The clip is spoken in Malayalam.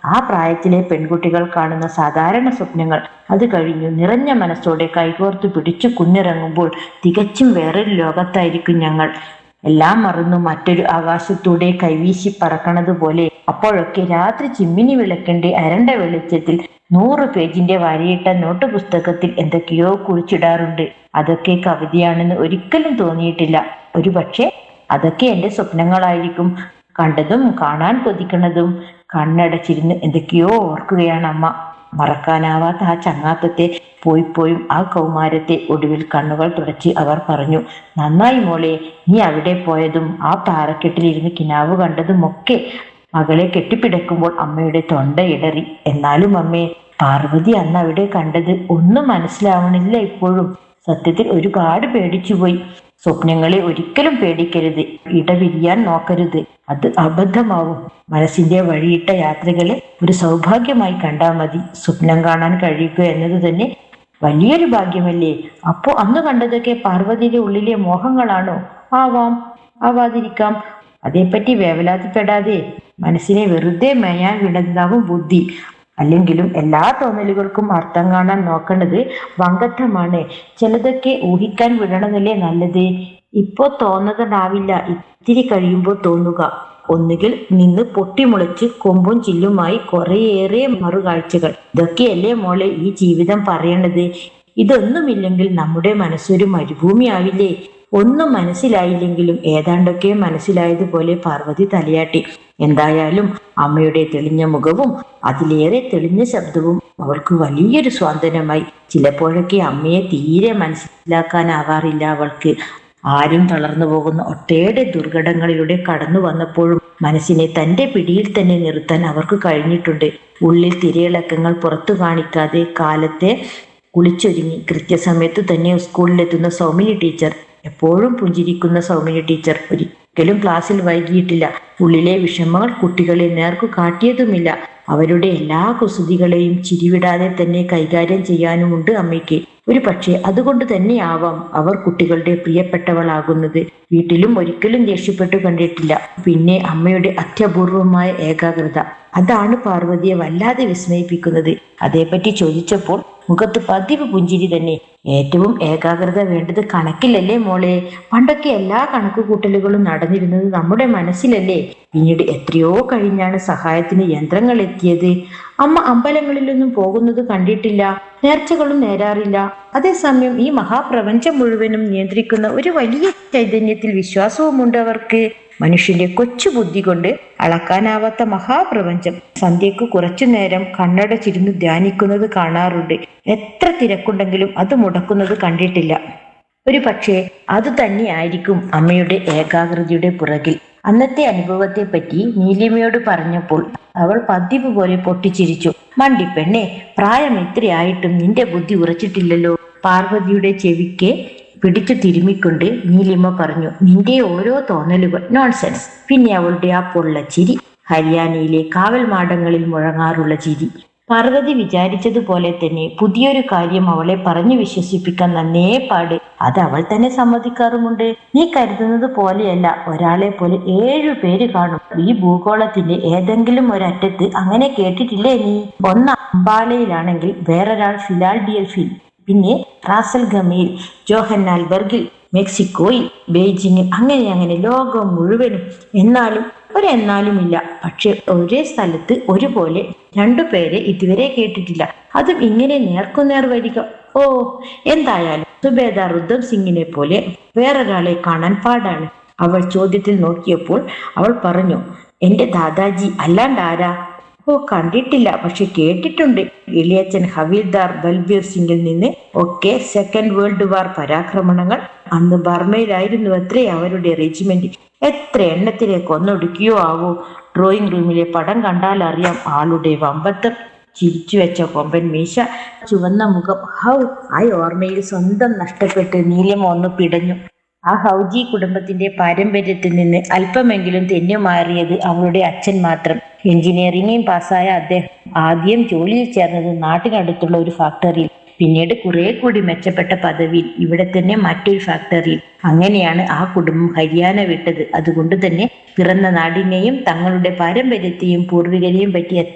ആ പ്രായത്തിലെ പെൺകുട്ടികൾ കാണുന്ന സാധാരണ സ്വപ്നങ്ങൾ അത് കഴിഞ്ഞു നിറഞ്ഞ മനസ്സോടെ കൈകോർത്ത് പിടിച്ചു കുന്നിറങ്ങുമ്പോൾ തികച്ചും വേറൊരു ലോകത്തായിരിക്കും ഞങ്ങൾ എല്ലാം മറന്നു മറ്റൊരു ആകാശത്തൂടെ കൈവീശി പറക്കണത് പോലെ അപ്പോഴൊക്കെ രാത്രി ചിമ്മിനി വിളക്കിന്റെ അരണ്ട വെളിച്ചത്തിൽ നൂറ് പേജിന്റെ വരയിട്ട നോട്ട് പുസ്തകത്തിൽ എന്തൊക്കെയോ കുറിച്ചിടാറുണ്ട് അതൊക്കെ കവിതയാണെന്ന് ഒരിക്കലും തോന്നിയിട്ടില്ല ഒരു പക്ഷേ അതൊക്കെ എന്റെ സ്വപ്നങ്ങളായിരിക്കും കണ്ടതും കാണാൻ കൊതിക്കുന്നതും കണ്ണടച്ചിരുന്ന് എന്തൊക്കെയോ ഓർക്കുകയാണ് അമ്മ മറക്കാനാവാത്ത ആ ചങ്ങാത്തത്തെ പോയി പോയും ആ കൗമാരത്തെ ഒടുവിൽ കണ്ണുകൾ തുടച്ച് അവർ പറഞ്ഞു നന്നായി മോളെ നീ അവിടെ പോയതും ആ പാറക്കെട്ടിലിരുന്ന് കിനാവ് കണ്ടതുമൊക്കെ മകളെ കെട്ടിപ്പിടക്കുമ്പോൾ അമ്മയുടെ തൊണ്ട ഇടറി എന്നാലും അമ്മേ പാർവതി അന്ന് അവിടെ കണ്ടത് ഒന്നും മനസ്സിലാവണില്ല ഇപ്പോഴും സത്യത്തിൽ ഒരുപാട് പേടിച്ചുപോയി സ്വപ്നങ്ങളെ ഒരിക്കലും പേടിക്കരുത് ഇടപിരിയാൻ നോക്കരുത് അത് അബദ്ധമാവും മനസ്സിന്റെ വഴിയിട്ട യാത്രകളെ ഒരു സൗഭാഗ്യമായി കണ്ടാൽ മതി സ്വപ്നം കാണാൻ കഴിയുക എന്നത് തന്നെ വലിയൊരു ഭാഗ്യമല്ലേ അപ്പോ അന്ന് കണ്ടതൊക്കെ പാർവതിയുടെ ഉള്ളിലെ മോഹങ്ങളാണോ ആവാം ആവാതിരിക്കാം അതേപ്പറ്റി വേവലാതിപ്പെടാതെ മനസ്സിനെ വെറുതെ മേയാൻ വിടുന്നതാവും ബുദ്ധി അല്ലെങ്കിലും എല്ലാ തോന്നലുകൾക്കും അർത്ഥം കാണാൻ നോക്കേണ്ടത് വങ്കത്വമാണ് ചിലതൊക്കെ ഊഹിക്കാൻ വിടണമെന്നല്ലേ നല്ലത് ഇപ്പോ തോന്നുന്നതാവില്ല ഇത്തിരി കഴിയുമ്പോൾ തോന്നുക ഒന്നുകിൽ നിന്ന് പൊട്ടിമുളച്ച് കൊമ്പും ചില്ലുമായി കുറേയേറെ മറുകാഴ്ചകൾ ഇതൊക്കെയല്ലേ മോളെ ഈ ജീവിതം പറയണത് ഇതൊന്നുമില്ലെങ്കിൽ നമ്മുടെ മനസ്സൊരു മരുഭൂമിയാവില്ലേ ഒന്നും മനസ്സിലായില്ലെങ്കിലും ഏതാണ്ടൊക്കെ മനസ്സിലായതുപോലെ പാർവതി തലയാട്ടി എന്തായാലും അമ്മയുടെ തെളിഞ്ഞ മുഖവും അതിലേറെ തെളിഞ്ഞ ശബ്ദവും അവൾക്ക് വലിയൊരു സ്വാന്തനമായി ചിലപ്പോഴൊക്കെ അമ്മയെ തീരെ മനസ്സിലാക്കാനാവാറില്ല അവൾക്ക് ആരും തളർന്നു പോകുന്ന ഒട്ടേറെ ദുർഘടങ്ങളിലൂടെ കടന്നു വന്നപ്പോഴും മനസ്സിനെ തന്റെ പിടിയിൽ തന്നെ നിർത്താൻ അവർക്ക് കഴിഞ്ഞിട്ടുണ്ട് ഉള്ളിൽ തിരയിളക്കങ്ങൾ പുറത്തു കാണിക്കാതെ കാലത്തെ കുളിച്ചൊരുങ്ങി കൃത്യസമയത്ത് തന്നെ സ്കൂളിലെത്തുന്ന സൗമിനി ടീച്ചർ എപ്പോഴും പുഞ്ചിരിക്കുന്ന സൗമിനി ടീച്ചർ ഒരിക്കലും ക്ലാസ്സിൽ വൈകിയിട്ടില്ല ഉള്ളിലെ വിഷമങ്ങൾ കുട്ടികളെ നേർക്കു കാട്ടിയതുമില്ല അവരുടെ എല്ലാ കുസൃതികളെയും ചിരിവിടാതെ തന്നെ കൈകാര്യം ചെയ്യാനുമുണ്ട് അമ്മയ്ക്ക് ഒരു പക്ഷേ അതുകൊണ്ട് തന്നെയാവാം അവർ കുട്ടികളുടെ പ്രിയപ്പെട്ടവളാകുന്നത് വീട്ടിലും ഒരിക്കലും ദേഷ്യപ്പെട്ടു കണ്ടിട്ടില്ല പിന്നെ അമ്മയുടെ അത്യപൂർവമായ ഏകാഗ്രത അതാണ് പാർവതിയെ വല്ലാതെ വിസ്മയിപ്പിക്കുന്നത് അതേപ്പറ്റി ചോദിച്ചപ്പോൾ മുഖത്ത് പതിവ് പുഞ്ചിരി തന്നെ ഏറ്റവും ഏകാഗ്രത വേണ്ടത് കണക്കിലല്ലേ മോളെ പണ്ടൊക്കെ എല്ലാ കണക്കുകൂട്ടലുകളും നടന്നിരുന്നത് നമ്മുടെ മനസ്സിലല്ലേ പിന്നീട് എത്രയോ കഴിഞ്ഞാണ് സഹായത്തിന് യന്ത്രങ്ങൾ എത്തിയത് അമ്മ അമ്പലങ്ങളിലൊന്നും പോകുന്നത് കണ്ടിട്ടില്ല നേർച്ചകളും നേരാറില്ല അതേസമയം ഈ മഹാപ്രപഞ്ചം മുഴുവനും നിയന്ത്രിക്കുന്ന ഒരു വലിയ ചൈതന്യത്തിൽ വിശ്വാസവുമുണ്ട് അവർക്ക് മനുഷ്യന്റെ കൊച്ചു ബുദ്ധി കൊണ്ട് അളക്കാനാവാത്ത മഹാപ്രപഞ്ചം സന്ധ്യക്ക് കുറച്ചു നേരം കണ്ണടച്ചിരുന്ന് ധ്യാനിക്കുന്നത് കാണാറുണ്ട് എത്ര തിരക്കുണ്ടെങ്കിലും അത് മുടക്കുന്നത് കണ്ടിട്ടില്ല ഒരു പക്ഷേ അത് തന്നെയായിരിക്കും അമ്മയുടെ ഏകാഗ്രതയുടെ പുറകിൽ അന്നത്തെ അനുഭവത്തെ പറ്റി നീലിമയോട് പറഞ്ഞപ്പോൾ അവൾ പതിവ് പോലെ പൊട്ടിച്ചിരിച്ചു മണ്ടിപ്പെണ്ണെ പ്രായം ഇത്രയായിട്ടും നിന്റെ ബുദ്ധി ഉറച്ചിട്ടില്ലല്ലോ പാർവതിയുടെ ചെവിക്ക് പിടിച്ചു തിരുമിക്കൊണ്ട് നീലിമ പറഞ്ഞു നിന്റെ ഓരോ തോന്നലുകൾ നോൺസെൻസ് പിന്നെ അവളുടെ ആ പൊള്ള ചിരി ഹരിയാനയിലെ കാവൽ മാടങ്ങളിൽ മുഴങ്ങാറുള്ള ചിരി പാർവതി വിചാരിച്ചതുപോലെ തന്നെ പുതിയൊരു കാര്യം അവളെ പറഞ്ഞു വിശ്വസിപ്പിക്കാൻ നന്നേ പാട് അത് അവൾ തന്നെ സമ്മതിക്കാറുമുണ്ട് നീ കരുതുന്നത് പോലെയല്ല ഒരാളെ പോലെ ഏഴു പേര് കാണും ഈ ഭൂഗോളത്തിന്റെ ഏതെങ്കിലും ഒരറ്റത്ത് അങ്ങനെ കേട്ടിട്ടില്ലേ നീ ഒന്ന് അംബാലയിലാണെങ്കിൽ വേറൊരാൾ ഫിലാൽഡിയൽഫിൽ പിന്നെ റാസൽ ഗമയിൽ ജോഹന്നാൽബർഗിൽ മെക്സിക്കോയിൽ ബെയ്ജിങ്ങിൽ അങ്ങനെ അങ്ങനെ ലോകം മുഴുവനും എന്നാലും ഒരെന്നാലുമില്ല പക്ഷെ ഒരേ സ്ഥലത്ത് ഒരുപോലെ രണ്ടു പേരെ ഇതുവരെ കേട്ടിട്ടില്ല അതും ഇങ്ങനെ നേർക്കുനേർ വരിക ഓ എന്തായാലും സുബേദാർ റുദ്ധം സിംഗിനെ പോലെ വേറൊരാളെ കാണാൻ പാടാണ് അവൾ ചോദ്യത്തിൽ നോക്കിയപ്പോൾ അവൾ പറഞ്ഞു എന്റെ ദാദാജി അല്ലാണ്ട് ആരാ ഓ കണ്ടിട്ടില്ല പക്ഷെ കേട്ടിട്ടുണ്ട് ഇളിയച്ചൻ ഹവീൽദാർ ബൽബീർ സിംഗിൽ നിന്ന് ഒക്കെ സെക്കൻഡ് വേൾഡ് വാർ പരാക്രമണങ്ങൾ അന്ന് ബർമയിലായിരുന്നു അത്രേ അവരുടെ റെജിമെന്റ് എത്ര എണ്ണത്തിനെ കൊന്നൊടുക്കിയോ ആവോ ഡ്രോയിങ് റൂമിലെ പടം കണ്ടാൽ അറിയാം ആളുടെ വമ്പത്തം ചിരിച്ചു വെച്ച കൊമ്പൻ മീശ ചുവന്ന മുഖം ഹൗ ആ ഓർമ്മയിൽ സ്വന്തം നഷ്ടപ്പെട്ട് നീലം ഒന്ന് പിടഞ്ഞു ആ ഹൗജി കുടുംബത്തിന്റെ പാരമ്പര്യത്തിൽ നിന്ന് അല്പമെങ്കിലും തെന്നുമാറിയത് അവളുടെ അച്ഛൻ മാത്രം എഞ്ചിനീയറിംഗും പാസ്സായ അദ്ദേഹം ആദ്യം ജോലിയിൽ ചേർന്നത് നാട്ടിനടുത്തുള്ള ഒരു ഫാക്ടറിയിൽ പിന്നീട് കുറെ കൂടി മെച്ചപ്പെട്ട പദവിയിൽ ഇവിടെ തന്നെ മറ്റൊരു ഫാക്ടറിയിൽ അങ്ങനെയാണ് ആ കുടുംബം ഹരിയാന വിട്ടത് അതുകൊണ്ട് തന്നെ പിറന്ന നാടിനെയും തങ്ങളുടെ പാരമ്പര്യത്തെയും പൂർവികരെയും പറ്റി